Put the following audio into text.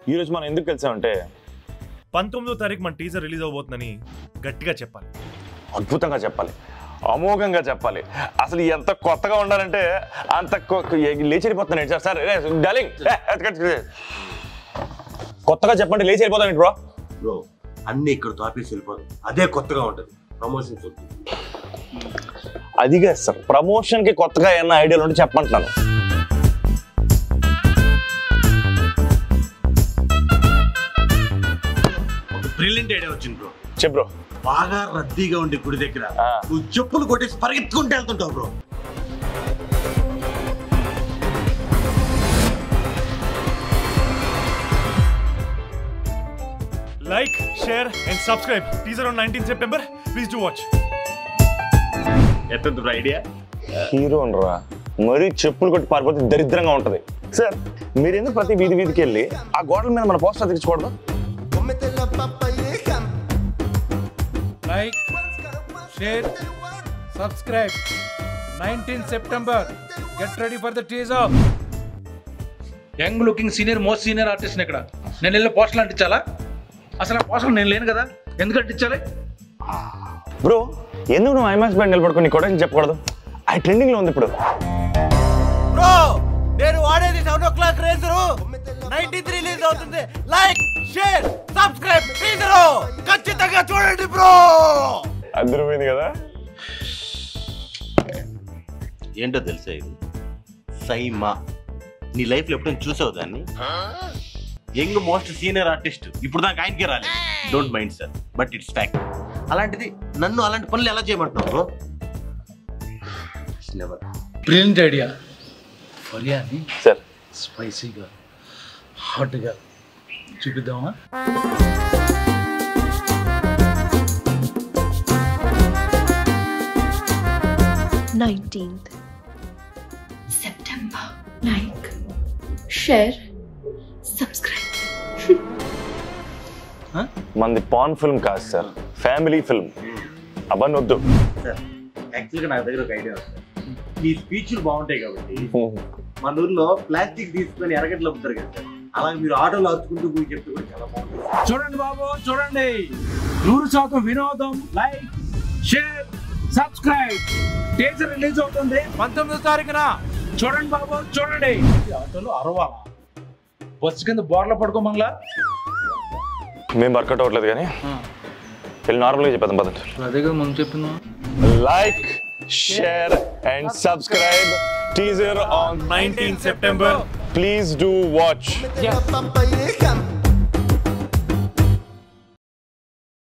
ఈరోజు మనం ఎందుకు కలిసామంటే పంతొమ్మిదో తారీఖు మన టీజర్ రిలీజ్ అవబోతుందని గట్టిగా చెప్పాలి అద్భుతంగా చెప్పాలి అమోఘంగా చెప్పాలి అసలు ఎంత కొత్తగా ఉండాలంటే అంత కొ- లేచి వెళ్ళిపోతున్నాను సార్ సార్ డార్లింగ్ కొత్తగా చెప్పండి లేచి వెళ్ళిపోతాను బ్రో బ్రో అన్ని ఇక్కడ ఆఫీస్ వెళ్ళిపోదు అదే కొత్తగా ఉంటది ప్రమోషన్స్ వస్తుంది అది కాదు సార్ ప్రమోషన్ కి కొత్తగా ఏమన్నా ఐడియాలు ఉంటే చెప్పంటున్నాను బ్రిలియంట్ ఐడియా వచ్చింది బ్రో చెప్పు బ్రో బాగా రద్దీగా ఉండే గుడి దగ్గర ఆ. నువ్వు చెప్పులు కొట్టేసి పరిగెత్తుకుంటూ వెళ్తుంటావు bro like share and subscribe teaser on nineteen September please do watch ఎంత బ్రో ఐడియా హీరో రా మరీ చెప్పులు కొట్టి పారిపోతే దరిద్రంగా ఉంటది సార్ మీరు ఎందుకు ప్రతి వీధి వీధికి వెళ్ళి ఆ గోడల మీద మన పోస్టర్ తెచ్చుకోవడం like share subscribe nineteen September get ready for the teaser young looking senior most senior artist ఇక్కడ నేను వెళ్ళి పోస్టర్లు అంటించాలా అసలు ఆ పోస్టర్ నేను లేను కదా ఎందుకు అంటించాలి బ్రో ఎందుకు నువ్వు ఐమాక్స్ బ్యాండ్ నిలబడుకుని కొట్టని చెప్పకూడదు అది ట్రెండింగ్ లో ఉంది ఇప్పుడు బ్రో నేను వాడేది seven o'clock razor nineteenth release అవుతుంది లైక్ షేర్ సబ్స్క్రైబ్ టీజరు ఖచ్చితంగా చూడండి బ్రో అర్థమైంది కదా ఏంటో తెలుసా ఇది సైమా నీ లైఫ్ లో ఎప్పుడైనా చూసావు దాన్ని యంగ్ మోస్ట్ సీనియర్ ఆర్టిస్ట్ ఇప్పుడు దాకా ఆయనకే రాలేదు don't mind sir but it's fact అలాంటిది నన్ను అలాంటి పనులు ఎలా చేయమంటున్నావు బ్రో నెవర్ బ్రిలియంట్ ఐడియా ఫరియాని సార్ స్పైసీగా హాట్గా చూపిద్దామా nineteenth September. Like, share, subscribe. మనది పాన్ ఫిల్మ్ కాదు సార్ ఫ్యామిలీ ఫిల్మ్ అవన్నీ వద్దు సార్ యాక్చువల్గా నా దగ్గర ఒక ఐడియా ఉంది మీ స్పీచ్లు బాగుంటాయి కాబట్టి మన ఊర్లో ప్లాస్టిక్ తీసుకొని ఎరగట్లు అమ్ముతారు కదా సార్ అలాగే మీరు ఆటోలో అరుచుకుంటూ పోయి చెప్తే కూడా చాలా బాగుంటుంది చూడండి బాబు చూడండి నూరు శాతం వినోదం like share subscribe teaser release అవుతుంది పంతొమ్మిదో తారీఖున చూడండి బాబు చూడండి ఈ ఆటోలో అరవాలా బస్సు కింద బోర్ల పడుకోమంగలా మేము వర్కౌట్ అవ్వట్లేదు కానీ వెళ్ళి నార్మల్గా చెప్పేద్దాం పదండి అదే కదా మనం చెప్పిందా like share and subscribe teaser on 19 September. Please do watch Yeah.